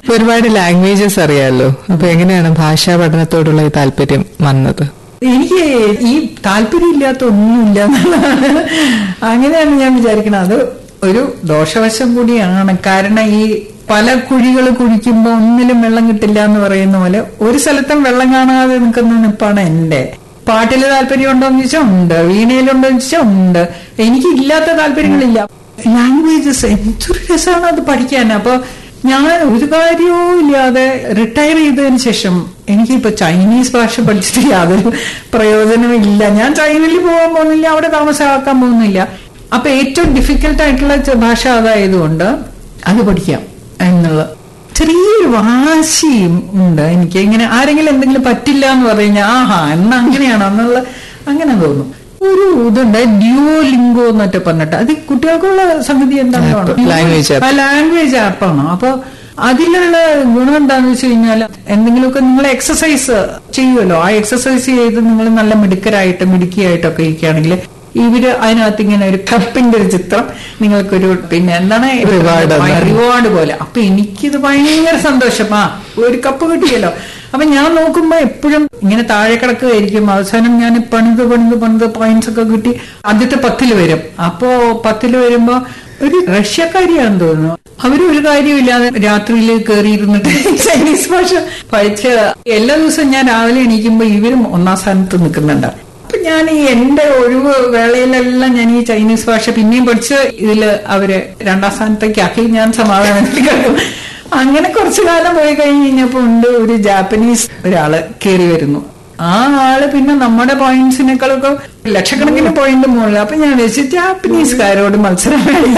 ഇപ്പൊ ഒരുപാട് ലാംഗ്വേജസ് അറിയാമല്ലോ അപ്പൊ എങ്ങനെയാണ് ഭാഷാ പഠനത്തോടുള്ള ഈ താല്പര്യം വന്നത് എനിക്ക് ഈ താല്പര്യമില്ലാത്ത ഒന്നുമില്ല എന്നുള്ളതാണ് അങ്ങനെയാണ് ഞാൻ വിചാരിക്കുന്നത് അത് ഒരു ദോഷവശം കൂടിയാണ് കാരണം ഈ പല കുഴികൾ കുഴിക്കുമ്പോൾ ഒന്നിലും വെള്ളം കിട്ടില്ല എന്ന് പറയുന്ന പോലെ ഒരു സ്ഥലത്തും വെള്ളം കാണാതെ നിൽക്കുന്ന നിപ്പാണ് എന്റെ പാട്ടിൽ താല്പര്യം ഉണ്ടോ എന്ന് ചോദിച്ചാൽ ഉണ്ട് വീണയിലുണ്ടോ എന്ന് ചോദിച്ചാൽ ഉണ്ട് എനിക്ക് ഇല്ലാത്ത താല്പര്യങ്ങളില്ല ലാംഗ്വേജസ് എന്തൊരു രസമാണ് അത് പഠിക്കാൻ അപ്പൊ ഞാൻ ഒരു കാര്യവും ഇല്ലാതെ റിട്ടയർ ചെയ്തതിന് ശേഷം എനിക്കിപ്പോ ചൈനീസ് ഭാഷ പഠിച്ചിട്ട് യാതൊരു പ്രയോജനമില്ല ഞാൻ ചൈനയിൽ പോകാൻ പോകുന്നില്ല അവിടെ താമസമാക്കാൻ പോകുന്നില്ല അപ്പൊ ഏറ്റവും ഡിഫിക്കൽട്ട് ആയിട്ടുള്ള ച- ഭാഷ അതായതുകൊണ്ട് അത് പഠിക്കാം എന്നുള്ള ചെറിയൊരു വാശിയും ഉണ്ട് എനിക്ക് ഇങ്ങനെ ആരെങ്കിലും എന്തെങ്കിലും പറ്റില്ല എന്ന് പറഞ്ഞു ആഹാ എന്നാ അങ്ങനെയാണോ എന്നുള്ള അങ്ങനെ തോന്നും ഒരു ഇതുണ്ട് ഡ്യൂ ലിംഗോ എന്നൊക്കെ പറഞ്ഞിട്ട് അത് കുട്ടികൾക്കുള്ള സംഗതി App, എന്താണെന്ന് language app. ആ ലാംഗ്വേജ് ആപ്പാണ് അപ്പൊ അതിലുള്ള ഗുണം എന്താണെന്ന് വെച്ച് കഴിഞ്ഞാൽ എന്തെങ്കിലുമൊക്കെ നിങ്ങൾ എക്സസൈസ് ചെയ്യുമല്ലോ ആ എക്സസൈസ് ചെയ്ത് നിങ്ങൾ നല്ല മിടുക്കരായിട്ട് മിടുക്കിയായിട്ടൊക്കെ ഇരിക്കുകയാണെങ്കിൽ ഇവര് അതിനകത്ത് ഇങ്ങനെ ഒരു കപ്പിന്റെ ഒരു ചിത്രം നിങ്ങൾക്കൊരു പിന്നെ എന്താണ് Reward ആണ്. റിവാർഡ് പോലെ അപ്പൊ എനിക്കിത് ഭയങ്കര സന്തോഷം ആ ഒരു കപ്പ് കിട്ടിയല്ലോ അപ്പൊ ഞാൻ നോക്കുമ്പോ എപ്പോഴും ഇങ്ങനെ താഴെ കിടക്കുകയായിരിക്കും അവസാനം ഞാൻ പണിത് പണിത് പണിത് പോയിന്റ്സ് ഒക്കെ കിട്ടി ആദ്യത്തെ പത്തില് വരും അപ്പോ പത്തില് വരുമ്പോ ഒരു റഷ്യക്കാരിയാണെന്ന് തോന്നുന്നു അവര് ഒരു കാര്യമില്ലാതെ രാത്രിയിൽ കയറിയിരുന്നിട്ട് ചൈനീസ് ഭാഷ പഠിച്ച് എല്ലാ ദിവസവും ഞാൻ രാവിലെ എണീക്കുമ്പോ ഇവരും ഒന്നാം സ്ഥാനത്ത് നിൽക്കുന്നുണ്ട് അപ്പൊ ഞാൻ ഈ എന്റെ ഒഴിവ് വേളയിലെല്ലാം ഞാൻ ഈ ചൈനീസ് ഭാഷ പിന്നെയും പഠിച്ച് ഇതില് അവര് രണ്ടാം സ്ഥാനത്തേക്ക് ആക്കി ഞാൻ സമാധാനത്തിൽ കിടക്കും അങ്ങനെ കുറച്ചു കാലം പോയി കഴിഞ്ഞ് കഴിഞ്ഞപ്പോ ഉണ്ട് ഒരു ജാപ്പനീസ് ഒരാള് കയറി വരുന്നു ആ ആള് പിന്നെ നമ്മുടെ പോയിന്റ്സിനേക്കാളൊക്കെ ലക്ഷക്കണക്കിന് പോയിന്റ് മുകളിൽ അപ്പൊ ഞാൻ വെച്ച് ജാപ്പനീസുകാരോട് മത്സരം വേണ്ട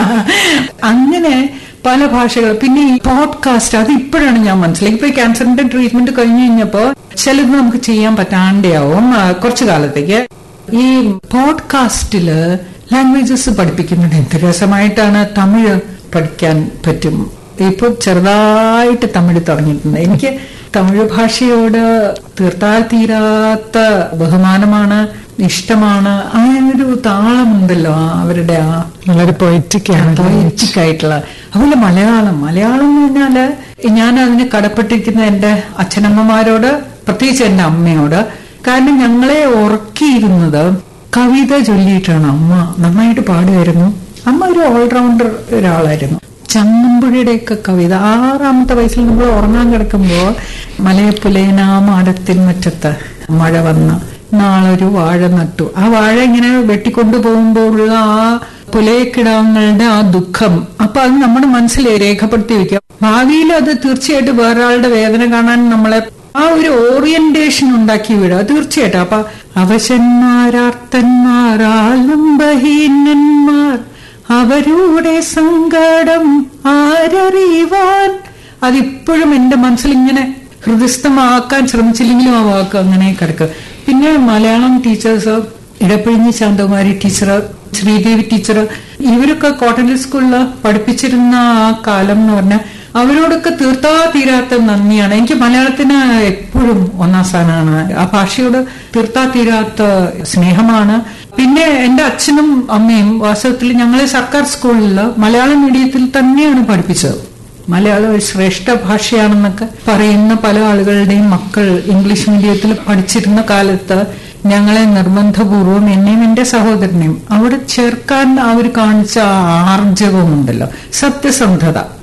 അങ്ങനെ പല ഭാഷകൾ പിന്നെ ഈ പോഡ്കാസ്റ്റ് അത് ഇപ്പോഴാണ് ഞാൻ മനസ്സിലാക്കി ഇപ്പൊ ഈ ക്യാൻസറിന്റെ ട്രീറ്റ്മെന്റ് കഴിഞ്ഞു കഴിഞ്ഞപ്പോ ചിലത് നമുക്ക് ചെയ്യാൻ പറ്റാണ്ടാവും ആ, കുറച്ചു കാലത്തേക്ക് ഈ പോഡ്കാസ്റ്റില് ലാംഗ്വേജസ് പഠിപ്പിക്കുന്നുണ്ട് എന്ത് രസമായിട്ടാണ് തമിഴ് പഠിക്കാൻ പറ്റും ഇപ്പൊ ചെറുതായിട്ട് തമിഴ് തുടങ്ങിയിട്ടുണ്ട് എനിക്ക് തമിഴ് ഭാഷയോട് തീർത്താൽ തീരാത്ത ബഹുമാനമാണ് ഇഷ്ടമാണ് അങ്ങനൊരു താളമുണ്ടല്ലോ ആ അവരുടെ ആ വളരെ പൊയറ്റിക് ആണ് പോയറ്റിക് ആയിട്ടുള്ള അതുപോലെ മലയാളം മലയാളം എന്ന് പറഞ്ഞാല് ഞാൻ അതിന് കടപ്പെട്ടിരിക്കുന്ന എന്റെ അച്ഛനമ്മമാരോട് പ്രത്യേകിച്ച് എന്റെ അമ്മയോട് കാരണം ഞങ്ങളെ ഉറക്കിയിരുന്നത് കവിത ചൊല്ലിയിട്ടാണ് അമ്മ നന്നായിട്ട് പാടുമായിരുന്നു അമ്മ ഒരു ഓൾറൗണ്ടർ ഒരാളായിരുന്നു ചങ്ങമ്പുഴയുടെയൊക്കെ കവിത ആറാമത്തെ വയസ്സിൽ നമ്മൾ ഉറങ്ങാൻ കിടക്കുമ്പോ മലയപ്പുലേന മാടത്തിൻ മുറ്റത്ത് മഴ വന്ന നാളൊരു വാഴ നട്ടു ആ വാഴ ഇങ്ങനെ വെട്ടിക്കൊണ്ടു പോകുമ്പോഴുള്ള ആ പുലയക്കിടാങ്ങളുടെ ആ ദുഃഖം അപ്പൊ അത് നമ്മുടെ മനസ്സിൽ രേഖപ്പെടുത്തി വെക്കാം ഭാവിയിൽ അത് തീർച്ചയായിട്ടും വേറൊരാളുടെ വേദന കാണാൻ നമ്മളെ ആ ഒരു ഓറിയന്റേഷൻ ഉണ്ടാക്കി വിടുക തീർച്ചയായിട്ടും അപ്പൊ അവശന്മാരാർത്തന്മാർ ആലംബഹീനന്മാർ അവരുടെ സങ്കടം ആരറിയുവാൻ അതിപ്പോഴും എന്റെ മനസ്സിൽ ഇങ്ങനെ ഹൃദയസ്ഥമാക്കാൻ ശ്രമിച്ചില്ലെങ്കിലും ആ വാക്ക് അങ്ങനെ കിടക്കുക പിന്നെ Malayalam teachers Edappazhinji Santhakumari teacher Sreedevi teacher ഇവരൊക്കെ കോട്ടണൽ സ്കൂളിൽ പഠിപ്പിച്ചിരുന്ന ആ കാലം എന്ന് പറഞ്ഞാൽ അവരോടൊക്കെ തീർത്താ തീരാത്ത നന്ദിയാണ് എനിക്ക് മലയാളത്തിന് എപ്പോഴും ഒന്നാം സ്ഥാനമാണ് ആ ഭാഷയോട് തീർത്താ തീരാത്ത സ്നേഹമാണ് പിന്നെ എന്റെ അച്ഛനും അമ്മയും വാസ്തവത്തിൽ ഞങ്ങളെ സർക്കാർ സ്കൂളിൽ മലയാളം മീഡിയത്തിൽ തന്നെയാണ് പഠിപ്പിച്ചത് മലയാളം ഒരു ശ്രേഷ്ഠ ഭാഷയാണെന്നൊക്കെ പറയുന്ന പല ആളുകളുടെയും മക്കൾ ഇംഗ്ലീഷ് മീഡിയത്തിൽ പഠിച്ചിരുന്ന കാലത്ത് ഞങ്ങളെ നിർബന്ധപൂർവം എന്നെയും എന്റെ സഹോദരനെയും അവിടെ ചേർക്കാൻ അവർ കാണിച്ച ആ ആർജവമുണ്ടല്ലോ സത്യസന്ധത